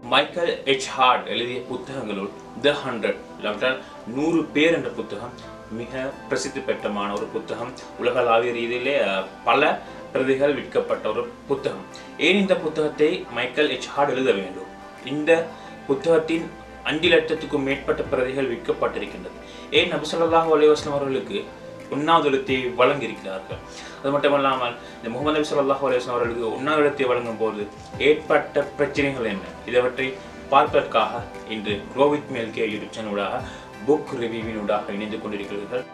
Michael H heart எழுதிய புத்தகங்களுள் the hundred இல்லாவிட்டால் நூறு பேர் என்ற புத்தகம் மிக பிரசித்தி பெற்றமான ஒரு புத்தகம் உலகளாவிய ரீதியிலே அஹ், பல பிரதிகள் விற்கப்பட்ட ஒரு புத்தகம் ஏன் இந்த புத்தகத்தை மைக்கேல் எச் ஹார்ட் எழுத வேண்டும் இந்த புத்தகத்தின் அஞ்சு லட்சத்துக்கும் மேற்பட்ட பிரதிகள் விற்கப்பட்டிருக்கின்றது ஏன் நபி ஸல்லல்லாஹு அலைஹி வஸல்லம் அவர்களுக்கு உண்ணாவது இடத்தை வழங்கியிருக்கிறார்கள் அது மட்டுமல்லாமல் இந்த முகமது நபி ஸல்லல்லாஹு அலைஹி வஸல்லம் அவர்களுக்கு உண்ணாவது இடத்தை வழங்கும் போது ஏற்பட்ட பிரச்சனைகள் என்ன இதவற்றை பார்ப்பதற்காக இன்று க்ரோவித் மேல்கே யூடியூப் சேனலூடாக புக் ரிவ்யூவினூடாக இணைந்து கொண்டிருக்கிறீர்கள்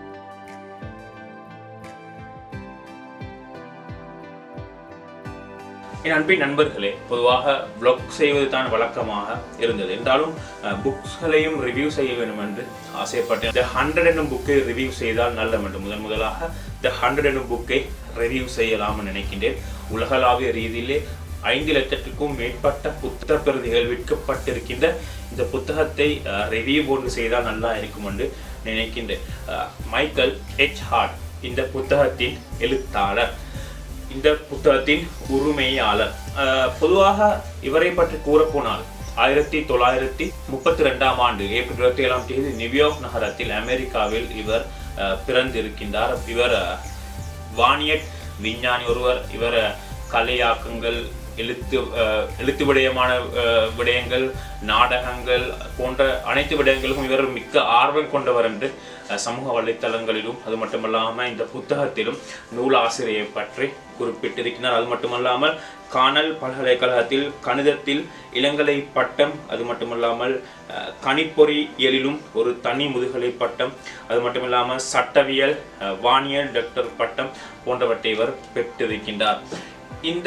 என் அன்பின் நண்பர்களே பொதுவாக vlog செய்வது தான் வழக்கமாக இருந்தது என்றாலும் புக்ஸ்களையும் ரிவ்யூ செய்ய வேண்டும் என்று ஆசைப்பட்டேன் த ஹண்ட்ரட் என்னும் புக்கை ரிவ்யூ செய்தால் நல்ல வேண்டும் முதன் முதலாக த ஹண்ட்ரட் என்னும் புக்கை ரிவ்யூ செய்யலாம் நினைக்கின்றேன் உலகளாவிய ரீதியிலே ஐந்து லட்சத்துக்கும் மேற்பட்ட புத்தக பிரதிகள் விற்கப்பட்டிருக்கின்ற இந்த புத்தகத்தை ரிவ்யூ போன்று செய்தால் நல்லா இருக்கும் என்று நினைக்கின்றேன் அஹ், மைக்கேல் எச் ஹார்ட் இந்த புத்தகத்தின் எழுத்தாளர் இந்த புத்தகத்தின் உரிமையாளர் அஹ், பொதுவாக இவரை பற்றி கூறப்போனால் ஆயிரத்தி தொள்ளாயிரத்தி முப்பத்தி ரெண்டாம் ஆண்டு ஏப்ரல் இருபத்தி ஏழாம் தேதி நியூயார்க் நகரத்தில் அமெரிக்காவில் இவர் அஹ், பிறந்திருக்கின்றார் இவர் அஹ், வானியட் விஞ்ஞானி ஒருவர் இவர் அஹ், கலையாக்கங்கள் எழுத்து அஹ், எழுத்து விடயமான அஹ், விடயங்கள் நாடகங்கள் போன்ற அனைத்து விடயங்களுக்கும் இவர் மிக்க ஆர்வம் கொண்டவர் என்று அஹ், சமூக வலைத்தளங்களிலும் அது மட்டுமல்லாமல் இந்த புத்தகத்திலும் நூலாசிரியை பற்றி குறிப்பிட்டிருக்கிறார் அது மட்டுமல்லாமல் கானல் பல்கலைக்கழகத்தில் கணிதத்தில் இளங்கலை பட்டம் அது மட்டுமல்லாமல் அஹ், கணிப்பொறியியலிலும் ஒரு தனி முதுகலை பட்டம் அது மட்டுமில்லாமல் சட்டவியல் அஹ், வானியல் டாக்டர் பட்டம் போன்றவற்றை இவர் பெற்றிருக்கின்றார் இந்த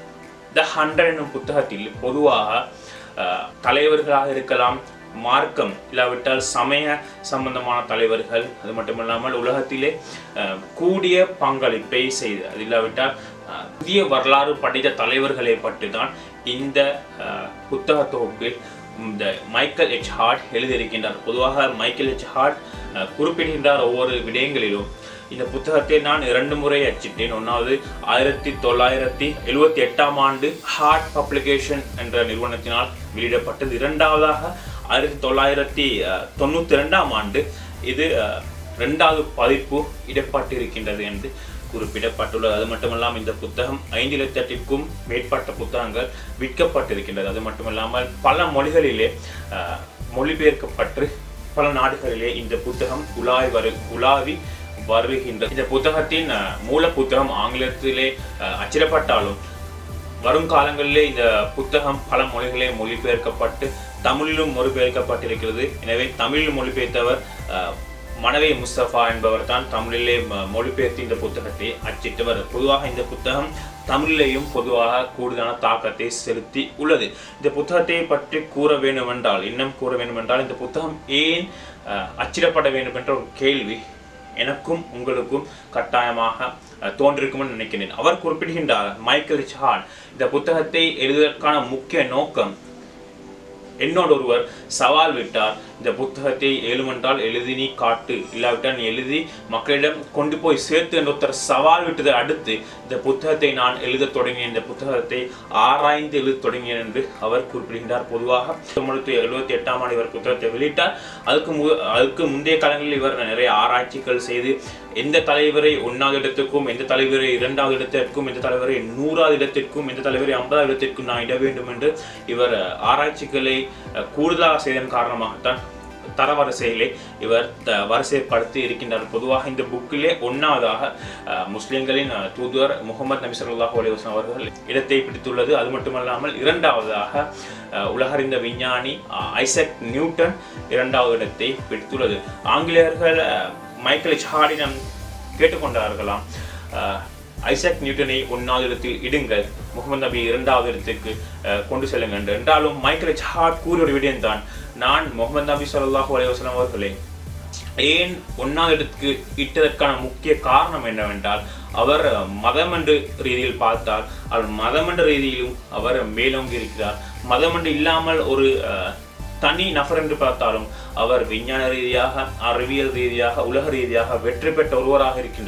த ஹண்ட்ரட் என்னும் புத்தகத்தில் பொதுவாக அஹ், தலைவர்களாக இருக்கலாம் மார்க்கம் இல்லாவிட்டால் சமய சம்பந்தமான தலைவர்கள் அது மட்டுமில்லாமல் உலகத்திலே அஹ், கூடிய பங்களிப்பை செய்து அது இல்லாவிட்டால் அஹ், புதிய வரலாறு படித்த தலைவர்களை பற்றி தான் இந்த அஹ், புத்தக தொகுப்பில் இந்த மைக்கேல் எச் ஹார்ட் எழுதியிருக்கின்றார் பொதுவாக மைக்கேல் எச் ஹார்ட் அஹ், குறிப்பிடுகின்றார் ஒவ்வொரு விடயங்களிலும் இந்த புத்தகத்தை நான் இரண்டு முறை அச்சிட்டேன் ஒன்றாவது ஆயிரத்தி தொள்ளாயிரத்தி எழுவத்தி எட்டாம் ஆண்டு ஹார்ட் பப்ளிகேஷன் என்ற நிறுவனத்தினால் வெளியிடப்பட்டது இரண்டாவதாக ஆயிரத்தி தொள்ளாயிரத்தி அஹ், தொண்ணூத்தி ரெண்டாம் ஆண்டு இது அஹ், இரண்டாவது பதிப்பு இடப்பட்டிருக்கின்றது என்று குறிப்பிடப்பட்டுள்ளது அது மட்டுமல்லாமல் இந்த புத்தகம் ஐந்து லட்சத்திற்கும் மேற்பட்ட புத்தகங்கள் விற்கப்பட்டிருக்கின்றது அது மட்டுமல்லாமல் பல மொழிகளிலே அஹ், மொழிபெயர்க்கப்பட்டு பல நாடுகளிலே இந்த புத்தகம் உலாவி வரு உலாவி வருகின்றது இந்த புத்தகத்தின் அஹ், மூல புத்தகம் ஆங்கிலத்திலே அஹ், அச்சிடப்பட்டாலும் வரும் காலங்களிலே இந்த புத்தகம் பல மொழிகளே மொழிபெயர்க்கப்பட்டு தமிழிலும் மொழிபெயர்க்கப்பட்டிருக்கிறது எனவே தமிழில் மொழிபெயர்த்தவர் அஹ், மனவே முஸ்தபா என்பவர் தான் தமிழிலே ம- மொழிபெயர்த்து இந்த புத்தகத்தை அச்சிட்டவர் பொதுவாக இந்த புத்தகம் தமிழிலேயும் பொதுவாக கூடுதலான தாக்கத்தை செலுத்தி உள்ளது இந்த புத்தகத்தை பற்றி கூற வேண்டுமென்றால் இன்னும் கூற வேண்டுமென்றால் இந்த புத்தகம் ஏன் அஹ், அச்சிடப்பட வேண்டும் என்ற ஒரு கேள்வி எனக்கும் உங்களுக்கும் கட்டாயமாக அஹ், தோன்றிருக்கும்னு நினைக்கிறேன் அவர் குறிப்பிடுகின்றார் மைக்கேல் ஹார்ட் இந்த புத்தகத்தை எழுதுவதற்கான முக்கிய நோக்கம் என்னோட ஒருவர் சவால் விட்டார் இந்த புத்தகத்தை எழுமென்றால் எழுதி நீ காட்டு இல்லாவிட்டால் நீ எழுதி மக்களிடம் கொண்டு போய் சேர்த்து என்ற ஒருத்தர் சவால் விட்டதை அடுத்து இந்த புத்தகத்தை நான் எழுதத் தொடங்கினேன் இந்த புத்தகத்தை ஆராய்ந்து எழுதத் தொடங்கினேன் என்று அவர் குறிப்பிடுகின்றார் பொதுவாக தொண்ணூற்றி எழுபத்தி எட்டாம் ஆண்டு இவர் புத்தகத்தை வெளியிட்டார் அதுக்கு மு அதுக்கு முந்தைய காலங்களில் இவர் நிறைய ஆராய்ச்சிகள் செய்து எந்த தலைவரை ஒன்றாவது இடத்துக்கும் எந்த தலைவரை இரண்டாவது இடத்திற்கும் எந்த தலைவரை நூறாவது இடத்திற்கும் எந்த தலைவரை ஐம்பதாவது இடத்திற்கும் நான் இட வேண்டும் என்று இவர் அஹ், ஆராய்ச்சிகளை அஹ், கூடுதலாக செய்ததன் காரணமாகத்தான் தரவரிசையிலே இவர் த வரிசைப்படுத்தி இருக்கின்றார் பொதுவாக இந்த புக்கிலே ஒன்றாவதாக அஹ், முஸ்லிம்களின் அஹ், தூதுவர் முகமது நபி ஸல்லல்லாஹு அலைஹி வஸல்லம் அவர்கள் இடத்தை பிடித்துள்ளது அது மட்டுமல்லாமல் இரண்டாவதாக அஹ், உலகறிந்த விஞ்ஞானி அஹ், ஐசக் நியூட்டன் இரண்டாவது இடத்தை பிடித்துள்ளது ஆங்கிலேயர்கள் அஹ், மைக்கேல் எச் ஹார்டினம் கேட்டுக்கொண்டார்களாம் அஹ், ஐசக் நியூட்டனை ஒன்றாவது இடத்தில் இடுங்கள் முகமது நபி இரண்டாவது இடத்துக்கு அஹ், கொண்டு செல்லுங்கள் என்று என்றாலும் மைக்கேல் எச் ஹார்ட் கூறிய ஒரு விடயம்தான் நான் முகமது நபி ஸல்லல்லாஹு அலைஹி வஸல்லம் அவர்களை ஏன் ஒன்றாவது இடத்துக்கு இட்டதற்கான முக்கிய காரணம் என்னவென்றால் அவர் மதம் என்ற ரீதியில் பார்த்தால் அவர் மதம் என்ற ரீதியிலும் அவர் மேலோங்கி இருக்கிறார் மதம் என்று இல்லாமல் ஒரு அஹ், தனி நபர் என்று பார்த்தாலும் அவர் விஞ்ஞான ரீதியாக அறிவியல் ரீதியாக உலக ரீதியாக வெற்றி பெற்ற ஒருவராக இருக்கின்றார்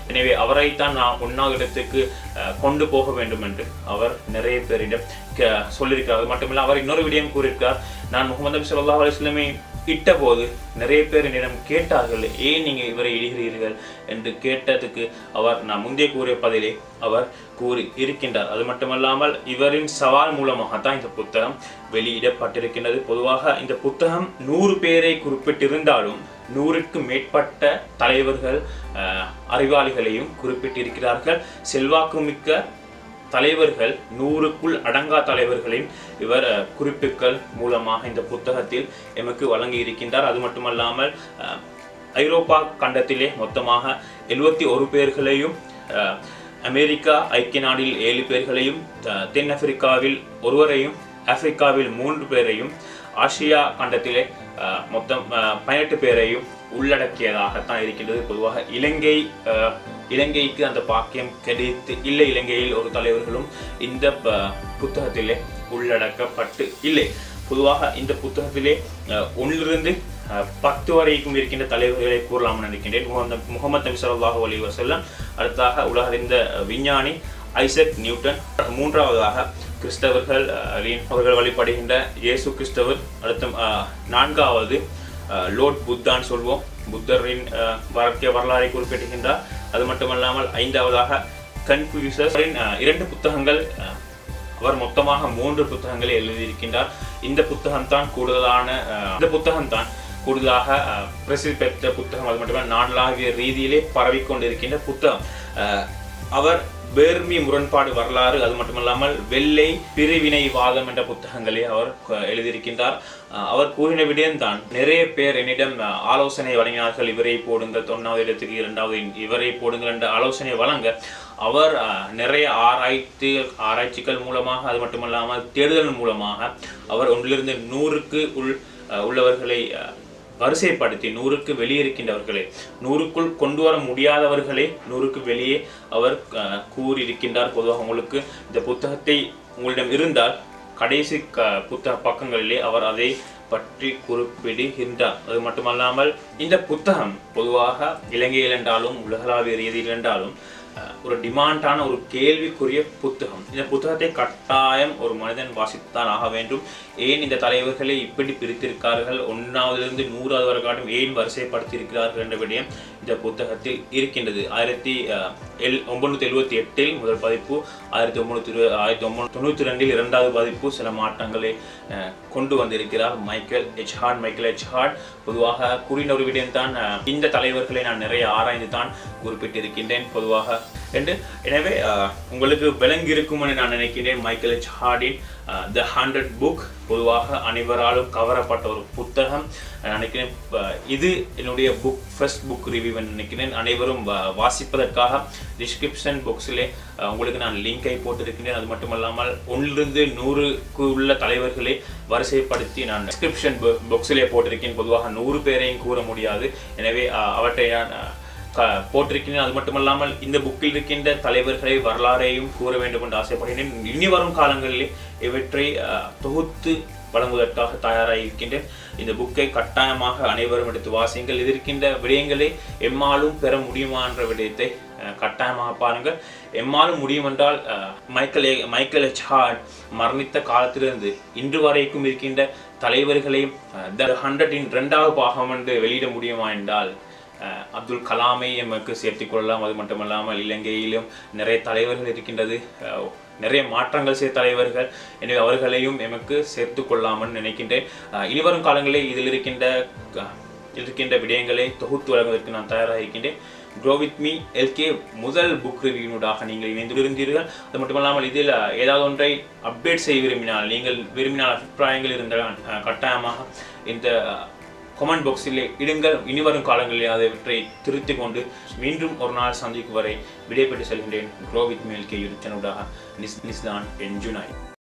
எனவே அவரைத்தான் நான் ஒன்றாவது இடத்துக்கு அஹ், கொண்டு போக வேண்டும் என்று அவர் நிறைய பேரிடம் க- சொல்லியிருக்கிறார் அது மட்டுமில்ல அவர் இன்னொரு விடயம் கூறியிருக்கிறார் நான் முகமது நபி ஸல்லல்லாஹு அலைஹி வஸல்லமை இட்ட போது நிறைய பேர் என்னிடம் கேட்டார்கள் ஏன் நீங்க இவரை இடுகிறீர்கள் என்று கேட்டதுக்கு அவர் நான் முந்தைய கூறிய பதிலே அவர் கூறி இருக்கின்றார் அது மட்டுமல்லாமல் இவரின் சவால் மூலமாக தான் இந்த புத்தகம் வெளியிடப்பட்டிருக்கின்றது பொதுவாக இந்த புத்தகம் நூறு பேரை குறிப்பிட்டிருந்தாலும் நூறுக்கு மேற்பட்ட தலைவர்கள் அஹ், அறிவாளிகளையும் குறிப்பிட்டிருக்கிறார்கள் செல்வாக்குமிக்க தலைவர்கள் நூறுக்குள் அடங்கா தலைவர்களையும் இவர் அஹ், குறிப்புகள் மூலமாக இந்த புத்தகத்தில் எமக்கு வழங்கி இருக்கின்றார் அது மட்டுமல்லாமல் அஹ், ஐரோப்பா கண்டத்திலே மொத்தமாக எழுபத்தி ஒரு பேர்களையும் அஹ், அமெரிக்கா ஐக்கிய நாடில் ஏழு பேர்களையும் அஹ், தென்னாப்பிரிக்காவில் ஒருவரையும் ஆப்பிரிக்காவில் மூன்று பேரையும் ஆசியா கண்டத்திலே அஹ், மொத்தம் அஹ், பதினெட்டு பேரையும் உள்ளடக்கியதாகத்தான் இருக்கின்றது பொதுவாக இலங்கை அஹ், இலங்கைக்கு அந்த பாக்கியம் கிடைத்து இல்லை இலங்கையில் ஒரு தலைவர்களும் இந்த ப- புத்தகத்திலே உள்ளடக்கப்பட்டு இல்லை பொதுவாக இந்த புத்தகத்திலே அஹ், ஒன்றிலிருந்து அஹ், பத்து வரைக்கும் இருக்கின்ற தலைவர்களை கூறலாம் நினைக்கின்றேன் முகமது முகமது நபி ஸல்லல்லாஹு அலைஹி வஸல்லம் அடுத்ததாக உலகறிந்த விஞ்ஞானி ஐசக் நியூட்டன் மூன்றாவதாக கிறிஸ்தவர்கள் அஹ், லீன் அவர்கள் வழிபடுகின்ற இயேசு கிறிஸ்தவர் அடுத்த அஹ், நான்காவது அஹ், லோர்ட் புத்தான்னு சொல்வோம் புத்தரின் அஹ், வாழ்க்கை வரலாறை குறிப்பிடுகின்றார் அது மட்டுமல்லாமல் ஐந்தாவதாக கன்ஃபியூசரின் இரண்டு புத்தகங்கள் அஹ், அவர் மொத்தமாக மூன்று புத்தகங்களை எழுதியிருக்கின்றார் இந்த புத்தகம் தான் கூடுதலான அஹ், இந்த புத்தகம் தான் கூடுதலாக அஹ், பிரசித்தி பெற்ற புத்தகம் அது மட்டுமல்ல நாடளாவிய ரீதியிலே பரவிக்கொண்டிருக்கின்ற புத்தகம் அஹ், அவர் பேர்மி முரண்பாடு வரலாறு அது மட்டுமல்லாமல் வெள்ளை பிரிவினைவாதம் என்ற புத்தகங்களை அவர் க- எழுதியிருக்கின்றார் அஹ், அவர் கூறின விடயம்தான் நிறைய பேர் என்னிடம் அஹ், ஆலோசனை வழங்கினார்கள் இவரை போடுங்கள் தொண்ணாவது இடத்துக்கு இரண்டாவது இவரை போடுங்கள் என்ற ஆலோசனை வழங்க அவர் அஹ், நிறைய ஆராய்ச்சி ஆராய்ச்சிகள் மூலமாக அது மட்டுமல்லாமல் தேடுதல் மூலமாக அவர் ஒன்றிலிருந்து நூறுக்கு உள் அஹ், உள்ளவர்களை அஹ், வரிசைப்படுத்தி நூறுக்கு வெளியே இருக்கின்றவர்களே நூறுக்குள் கொண்டு வர முடியாதவர்களே நூறுக்கு வெளியே அவர் அஹ், கூறியிருக்கின்றார் பொதுவாக உங்களுக்கு இந்த புத்தகத்தை உங்களிடம் இருந்தால் கடைசி க புத்தக பக்கங்களிலே அவர் அதை பற்றி குறிப்பிடுகின்றார் அது மட்டுமல்லாமல் இந்த புத்தகம் பொதுவாக இலங்கையில் என்றாலும் உலகளாவிய ரீதியில் என்றாலும் அஹ், ஒரு டிமாண்டான ஒரு கேள்விக்குரிய புத்தகம் இந்த புத்தகத்தை கட்டாயம் ஒரு மனிதன் வாசித்தான் ஆக வேண்டும் ஏன் இந்த தலைவர்களை இப்படி பிரித்திருக்கார்கள் ஒன்றாவதிலிருந்து நூறாவது வரை காட்டும் ஏன் வரிசைப்படுத்தி இருக்கிறார்கள் என்ற விடயம் இந்த புத்தகத்தில் இருக்கின்றது ஆயிரத்தி அஹ், எல் ஒன்பது எழுபத்தி எட்டில் முதல் பதிப்பு ஆயிரத்தி ஒன்பது இரு ஆயிரத்தி ஒன்பது தொண்ணூற்றி ரெண்டில் இரண்டாவது பதிப்பு சில மாற்றங்களை அஹ், கொண்டு வந்திருக்கிறார் Michael H Hart Michael H Hart பொதுவாக கூறின ஒரு விடயம் தான் இந்த தலைவர்களை நான் நிறைய ஆராய்ந்து தான் குறிப்பிட்டிருக்கின்றேன் பொதுவாக என்று எனவே அஹ், உங்களுக்கு விளங்கி இருக்கும் என நான் நினைக்கிறேன் மைக்கேல் எச் ஹார்டின் த ஹண்ட்ரட் புக் பொதுவாக அனைவராலும் கவரப்பட்ட ஒரு புத்தகம் நான் நினைக்கிறேன் அஹ், இது என்னுடைய புக் ஃபர்ஸ்ட் புக் ரிவ்யூ நினைக்கிறேன் அனைவரும் வா- வாசிப்பதற்காக டிஸ்கிரிப்ஷன் பாக்ஸிலே உங்களுக்கு நான் லிங்கை போட்டிருக்கின்றேன் அது மட்டுமல்லாமல் ஒன்றிலிருந்து நூறுக்கு உள்ள தலைவர்களை வரிசைப்படுத்தி நான் டிஸ்கிரிப்ஷன் பாக்ஸிலே போட்டிருக்கேன் பொதுவாக நூறு பேரையும் கூற முடியாது எனவே அஹ், அவற்றை நான் அஹ், க- போட்டிருக்கின்றேன் அது மட்டுமல்லாமல் இந்த புக்கில் இருக்கின்ற தலைவர்களை வரலாறையும் கூற வேண்டும் என்று ஆசைப்படுகிறேன் இனி வரும் காலங்களில் இவற்றை அஹ், தொகுத்து வழங்குவதற்காக தயாராக இருக்கின்றேன் இந்த புக்கை கட்டாயமாக அனைவரும் எடுத்து வாசியுங்கள் இது இருக்கின்ற விடயங்களை எம்மாலும் பெற முடியுமா என்ற விடயத்தை அஹ், கட்டாயமாக பாருங்கள் எம்மாலும் முடியும் என்றால் அஹ், மைக்கேல் ஏ- மைக்கேல் எச் ஹார்ட் மரணித்த காலத்திலிருந்து இன்று வரைக்கும் இருக்கின்ற தலைவர்களையும் த ஹண்ட்ரடின் இரண்டாவது பாகம் என்று வெளியிட முடியுமா என்றால் அஹ் அப்துல் கலாமை எமக்கு சேர்த்துக் கொள்ளலாம் அது மட்டுமல்லாமல் இலங்கையிலும் நிறைய தலைவர்கள் இருக்கின்றது அஹ் நிறைய மாற்றங்கள் செய்த தலைவர்கள் எனவே அவர்களையும் எமக்கு சேர்த்து கொள்ளாமல் நினைக்கின்றேன் அஹ் இனிவரும் காலங்களில் இதில் இருக்கின்ற க- இதில் இருக்கின்ற விடயங்களை தொகுத்து வழங்குவதற்கு நான் தயாராக இருக்கின்றேன் க்ரோ வித் மீ எல்கே முதல் புக் ரிவ்யூனூடாக நீங்கள் இணைந்திருந்தீர்கள் அது மட்டுமல்லாமல் இதில் அஹ், ஏதாவது ஒன்றை அப்டேட் செய்ய விரும்பினால் நீங்கள் விரும்பினால் அபிப்பிராயங்கள் இருந்தால் அஹ், கட்டாயமாக இந்த அஹ், கமெண்ட் பாக்ஸிலே இடுங்கள் இனிவரும் காலங்களில் அதை திருத்திக் கொண்டு மீண்டும் ஒரு நாள் சந்திக்கும் வரை விடைபெற்று செல்கின்றேன் grow with me K YouTube சேனலுடாக நிஸ் நிஸ்தான் என்ஜுனாய்